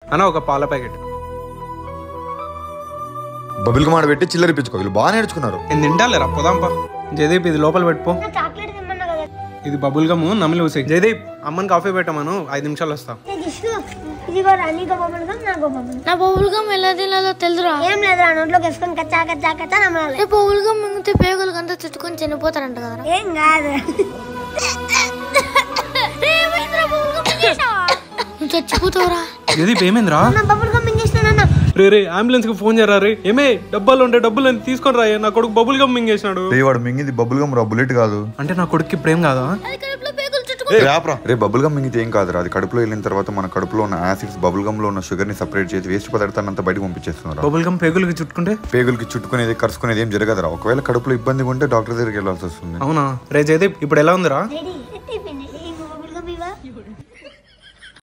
అన్న ఒక పాల ప్యాకెట్ బబుల్ గమ్ ఆడ పెట్టి చిల్లర ఇప్పించుకో వీళ్ళు బాగా నేర్చుకున్నారు నేను తింటాలేరా పోదాంపా జయదీప్ ఇది లోపల పెట్టుకో చాక్లెట్ తిమ్మన్నా కదా ఇది బబుల్ గమ్ నమిలి ఊసే జయదీప్ అమ్మని కాఫీ పెట్టమను ఐదు నిమిషాలు వస్తా దిష్టు ఇదిగో రా నీకు బొమ్మలు గమ్ నాకు బొమ్మలు నా బొబ్బుల్ గమ్ ఎలా తినాలో తెలుదురా ఏం లేదురా నోట్లోకి వేసుకొని కచ్చా కచ్చా కచ్చా నమ్మలాలి రేపు బొబ్బుల్ గమ్ మింగితే పేగులు అంతా చుట్టుకొని చనిపోతారంట కదరా ఏం కాదు నువ్వు చచ్చిపోతావురా జయదీప్ ఏమైందిరా నా బబుల్ గమ్ మింగేసినానన్న రే రే అంబులెన్స్ కి ఫోన్ చేయరా రే ఏమే డబ్బాలు ఉంటే డబ్బులు అని తీసుకొని రా నా కొడుకు బబుల్ గమ్ మింగేసినాడు రే వాడు మింగింది బబుల్ గమ్ రా బుల్లెట్ కాదు అంటే నా కొడుక్కి ప్రేమ కాదా అది కడుపులో పేగులు చుట్టుకో రే ఆపరా రే బబుల్ గమ్ మింగితే ఏం కాదురా అది కడుపులో వెళ్ళిన తర్వాత మన కడుపులో ఉన్న యాసిడ్స్ బబుల్ గమ్ లో ఉన్న షుగర్ ని సెపరేట్ చేసి వేస్ట్ పదార్థాన్ని అంతా బయటకు పంపించేస్తున్నారు బబుల్ గమ్ పేగులకి చుట్టుకుంటే పేగులకి చుట్టుకునేది కరుచుకునేది ఏం జరగదురా ఒకవేళ కడుపులో ఇబ్బందిగా ఉంటే డాక్టర్ దగ్గరికి వెళ్ళాల్సి వస్తుంది అవునా రే జయదీప్ ఇప్పుడు ఎలా ఉందిరా డాడీ